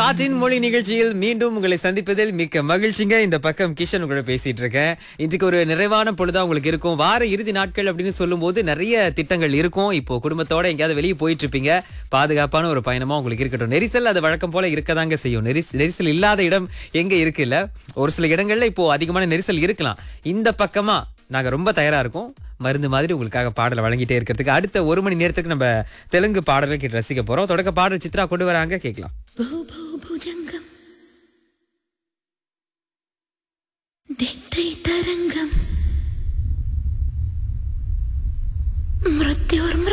காற்றின் மொழி நிகழ்ச்சியில் மீண்டும் உங்களை சந்திப்பதில் மிக்க மகிழ்ச்சிங்க இந்த பக்கம் கிஷன் உங்களோட பேசிட்டு இருக்கேன் இன்றைக்கு ஒரு நிறைவான பொழுதா உங்களுக்கு இருக்கும் வார இறுதி நாட்கள் அப்படின்னு சொல்லும்போது நிறைய திட்டங்கள் இருக்கும் இப்போ குடும்பத்தோட எங்கேயாவது வெளியே போயிட்டு இருப்பீங்க பாதுகாப்பான ஒரு பயணமா உங்களுக்கு இருக்கட்டும் நெரிசல் அது வழக்கம் போல இருக்கதாங்க செய்யும் நெரிச- நெரிசல் இல்லாத இடம் எங்க இருக்கு இல்ல ஒரு சில இடங்கள்ல இப்போ அதிகமான நெரிசல் இருக்கலாம் இந்த பக்கமா நாங்க ரொம்ப தயாரா இருக்கோம் மருந்து மாதிரி உங்களுக்காக பாடலை வழங்கிட்டே இருக்கிறதுக்கு அடுத்த ஒரு மணி நேரத்துக்கு நம்ம தெலுங்கு பாடலை கேட்டு ரசிக்க போறோம் தொடக்க பாடல் சித்ரா கொண்டு வராங்க கேட்கலாம் భూ భూ భుజంగం దిత్తై తరంగం మృత్యుర్మృ